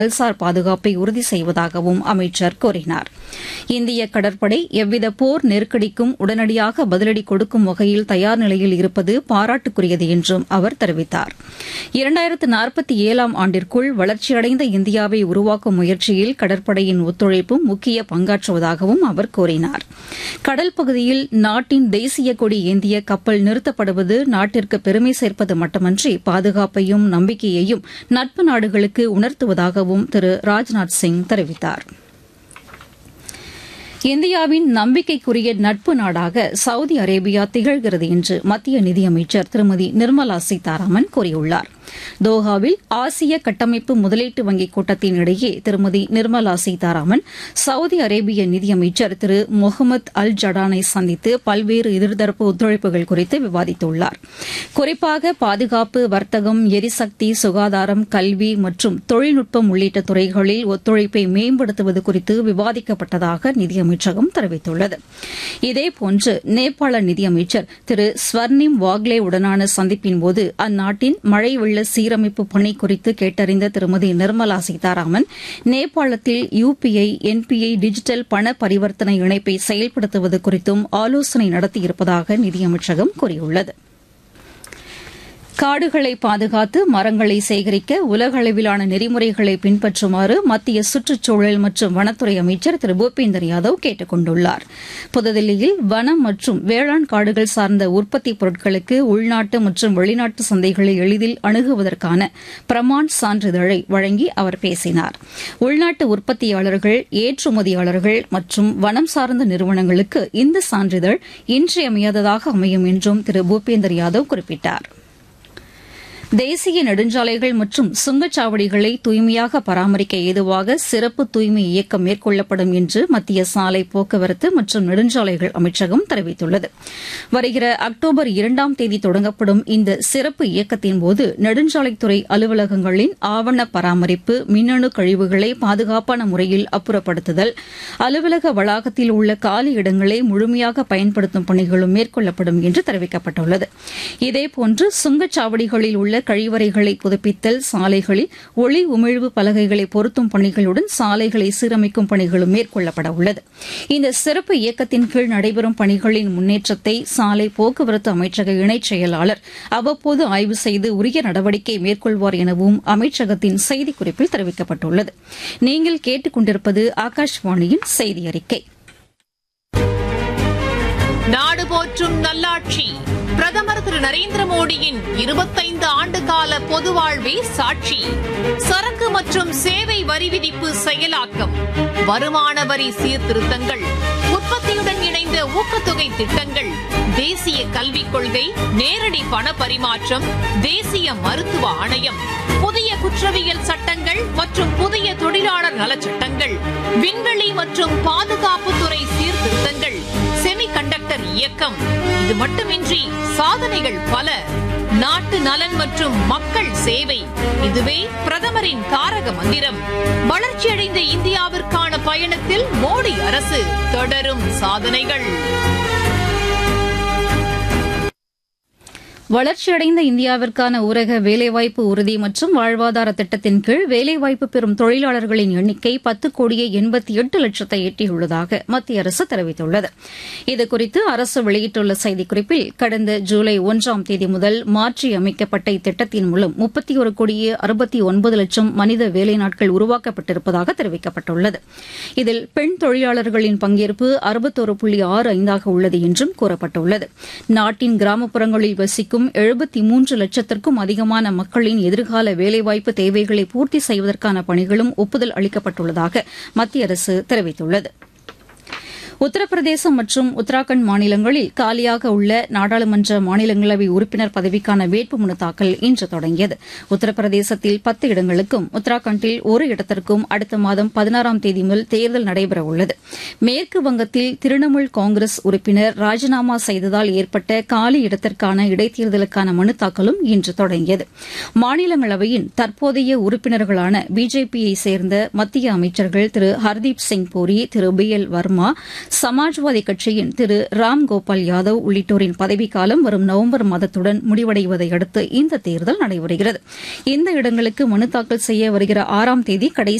கடல்சார் பாதுகாப்பை உறுதி செய்வதாகவும் அமைச்சர் கூறினார் இந்திய கடற்படை எவ்வித போர் நெருக்கடிக்கும் உடனடியாக பதிலடி கொடுக்கும் வகையில் தயார் நிலையில் இருப்பது பாராட்டுக்குரியது என்றும் அவர் தெரிவித்தார் இரண்டாயிரத்து நாற்பத்தி ஏழாம் ஆண்டிற்குள் வளர்ச்சியடைந்த இந்தியாவை உருவாக்கும் முயற்சியில் கடற்படையின் ஒத்துழைப்பும் முக்கிய பங்காற்றுவதாகவும் அவர் கூறினார் கடல் பகுதியில் நாட்டின் தேசிய கொடி ஏந்திய கப்பல் நிறுத்தப்படுவது நாட்டிற்கு பெருமை சேர்ப்பது மட்டுமன்றி பாதுகாப்பையும் நம்பிக்கையையும் நட்பு நாடுகளுக்கு உணர்த்துவதாகவும் திரு ராஜ்நாத் சிங் தெரிவித்தார் இந்தியாவின் நம்பிக்கைக்குரிய நட்பு நாடாக சவுதி அரேபியா திகழ்கிறது என்று மத்திய நிதியமைச்சர் திருமதி நிர்மலா சீதாராமன் கூறியுள்ளார் தோஹாவில் ஆசிய கட்டமைப்பு முதலீட்டு வங்கிக் கூட்டத்தின் இடையே திருமதி நிர்மலா சீதாராமன் சவுதி அரேபிய நிதியமைச்சர் திரு முகமது அல் ஜடானை சந்தித்து பல்வேறு இருதரப்பு ஒத்துழைப்புகள் குறித்து விவாதித்துள்ளார் குறிப்பாக பாதுகாப்பு வர்த்தகம் எரிசக்தி சுகாதாரம் கல்வி மற்றும் தொழில்நுட்பம் உள்ளிட்ட துறைகளில் ஒத்துழைப்பை மேம்படுத்துவது குறித்து விவாதிக்கப்பட்டதாக நிதியமைச்சகம் தெரிவித்துள்ளது இதேபோன்று நேபாள நிதியமைச்சர் திரு ஸ்வர்ணிம் வாக்லே உடனான சந்திப்பின்போது அந்நாட்டின் மழை வெள்ள சீரமைப்பு பணி குறித்து கேட்டறிந்த திருமதி நிர்மலா சீதாராமன் நேபாளத்தில் யுபிஐ என்பிஐ டிஜிட்டல் பண பரிவர்த்தனை இணைப்பை செயல்படுத்துவது குறித்தும் ஆலோசனை நடத்தியிருப்பதாக நிதியமைச்சகம் கூறியுள்ளது காடுகளை பாதுகாத்து மரங்களை சேகரிக்க உலக அளவிலான நெறிமுறைகளை பின்பற்றுமாறு மத்திய சுற்றுச்சூழல் மற்றும் வனத்துறை அமைச்சர் திரு பூபேந்தர் யாதவ் கேட்டுக் கொண்டுள்ளார் புதுதில்லியில் வனம் மற்றும் வேளாண் காடுகள் சார்ந்த உற்பத்தி பொருட்களுக்கு உள்நாட்டு மற்றும் வெளிநாட்டு சந்தைகளை எளிதில் அணுகுவதற்கான பிரமாண் சான்றிதழை வழங்கி அவர் பேசினார் உள்நாட்டு உற்பத்தியாளர்கள் ஏற்றுமதியாளர்கள் மற்றும் வனம் சார்ந்த நிறுவனங்களுக்கு இந்த சான்றிதழ் இன்றியமையாததாக அமையும் என்றும் திரு பூபேந்தர் யாதவ் குறிப்பிட்டார் தேசிய நெடுஞ்சாலைகள் மற்றும் சுங்கச்சாவடிகளை தூய்மையாக பராமரிக்க ஏதுவாக சிறப்பு தூய்மை இயக்கம் மேற்கொள்ளப்படும் என்று மத்திய சாலை போக்குவரத்து மற்றும் நெடுஞ்சாலைகள் அமைச்சகம் தெரிவித்துள்ளது வருகிற அக்டோபர் இரண்டாம் தேதி தொடங்கப்படும் இந்த சிறப்பு இயக்கத்தின்போது நெடுஞ்சாலைத்துறை அலுவலகங்களின் ஆவண பராமரிப்பு மின்னணு கழிவுகளை பாதுகாப்பான முறையில் அப்புறப்படுத்துதல் அலுவலக வளாகத்தில் உள்ள காலி இடங்களை முழுமையாக பயன்படுத்தும் பணிகளும் மேற்கொள்ளப்படும் என்று தெரிவிக்கப்பட்டுள்ளது இதேபோன்று சுங்கச்சாவடிகளில் உள்ள கழிவறைகளை புதுப்பித்தல் சாலைகளில் ஒளி உமிழ்வு பலகைகளை பொருத்தும் பணிகளுடன் சாலைகளை சீரமைக்கும் பணிகளும் மேற்கொள்ளப்பட உள்ளது இந்த சிறப்பு இயக்கத்தின் கீழ் நடைபெறும் பணிகளின் முன்னேற்றத்தை சாலை போக்குவரத்து அமைச்சக இணைச் செயலாளர் அவ்வப்போது ஆய்வு செய்து உரிய நடவடிக்கை மேற்கொள்வார் எனவும் அமைச்சகத்தின் செய்திக்குறிப்பில் தெரிவிக்கப்பட்டுள்ளது நீங்கள் கேட்டுக் கொண்டிருப்பது ஆகாஷ்வாணியின் செய்தி அறிக்கை நாடு போற்றும் நல்லாட்சி பிரதமர் திரு நரேந்திர மோடியின் இருபத்தைந்து ஆண்டு கால பொது வாழ்வே சாட்சி சரக்கு மற்றும் சேவை வரி விதிப்பு செயலாக்கம் வருமான வரி சீர்திருத்தங்கள் உற்பத்தியுடன் இணைந்த ஊக்கத்தொகை திட்டங்கள் தேசிய கல்விக் கொள்கை நேரடி பண பரிமாற்றம் தேசிய மருத்துவ ஆணையம் புதிய குற்றவியல் சட்டங்கள் மற்றும் புதிய தொழிலாளர் நலச்சட்டங்கள் விண்வெளி மற்றும் பாதுகாப்புத்துறை சீர்திருத்தங்கள் செமி கண்டக்டர் இயக்கம் இது மட்டுமின்றி சாதனைகள் பல நாட்டு நலன் மற்றும் மக்கள் சேவை இதுவே பிரதமரின் தாரக மந்திரம் வளர்ச்சியடைந்த இந்தியாவிற்கான பயணத்தில் மோடி அரசு தொடரும் சாதனைகள் வளர்ச்சியடைந்த இந்தியாவிற்கான ஊரக வேலைவாய்ப்பு உறுதி மற்றும் வாழ்வாதார திட்டத்தின் கீழ் வேலைவாய்ப்பு பெறும் தொழிலாளர்களின் எண்ணிக்கை பத்து கோடியே எண்பத்தி எட்டு லட்சத்தை எட்டியுள்ளதாக மத்திய அரசு தெரிவித்துள்ளது இதுகுறித்து அரசு வெளியிட்டுள்ள செய்திக்குறிப்பில் கடந்த ஜூலை ஒன்றாம் தேதி முதல் மாற்றி அமைக்கப்பட்ட இத்திட்டத்தின் மூலம் முப்பத்தி ஒரு கோடியே அறுபத்தி ஒன்பது லட்சம் மனித வேலை நாட்கள் உருவாக்கப்பட்டிருப்பதாக தெரிவிக்கப்பட்டுள்ளது இதில் பெண் தொழிலாளர்களின் பங்கேற்பு அறுபத்தொரு புள்ளி ஆறு ஐந்தாக உள்ளது என்றும் கூறப்பட்டுள்ளது நாட்டின் கிராமப்புறங்களில் வசிக்கும் எழுபத்தி மூன்று லட்சத்திற்கும் அதிகமான மக்களின் எதிர்கால வேலைவாய்ப்பு தேவைகளை பூர்த்தி செய்வதற்கான பணிகளும் ஒப்புதல் அளிக்கப்பட்டுள்ளதாக மத்திய அரசு தெரிவித்துள்ளது உத்தரப்பிரதேசம் மற்றும் உத்தராகண்ட் மாநிலங்களில் காலியாக உள்ள நாடாளுமன்ற மாநிலங்களவை உறுப்பினர் பதவிக்கான வேட்புமனு தாக்கல் இன்று தொடங்கியது உத்தரப்பிரதேசத்தில் பத்து இடங்களுக்கும் உத்தராகண்டில் ஒரு இடத்திற்கும் அடுத்த மாதம் பதினாறாம் தேதி முதல் தேர்தல் நடைபெறவுள்ளது மேற்கு வங்கத்தில் திரிணாமுல் காங்கிரஸ் உறுப்பினர் ராஜினாமா செய்ததால் ஏற்பட்ட காலி இடத்திற்கான இடைத்தேர்தலுக்கான மனு தாக்கலும் இன்று தொடங்கியது மாநிலங்களவையின் தற்போதைய உறுப்பினர்களான பிஜேபியை சேர்ந்த மத்திய அமைச்சர்கள் திரு ஹர்தீப் சிங் பூரி திரு பி எல் வர்மா சமாஜ்வாதி கட்சியின் திரு ராம் கோபால் யாதவ் உள்ளிட்டோரின் பதவிக்காலம் வரும் நவம்பர் மாதத்துடன் முடிவடைவதை அடுத்து இந்த தேர்தல் நடைபெறுகிறது இந்த இடங்களுக்கு மனு தாக்கல் செய்ய வருகிற ஆறாம் தேதி கடைசி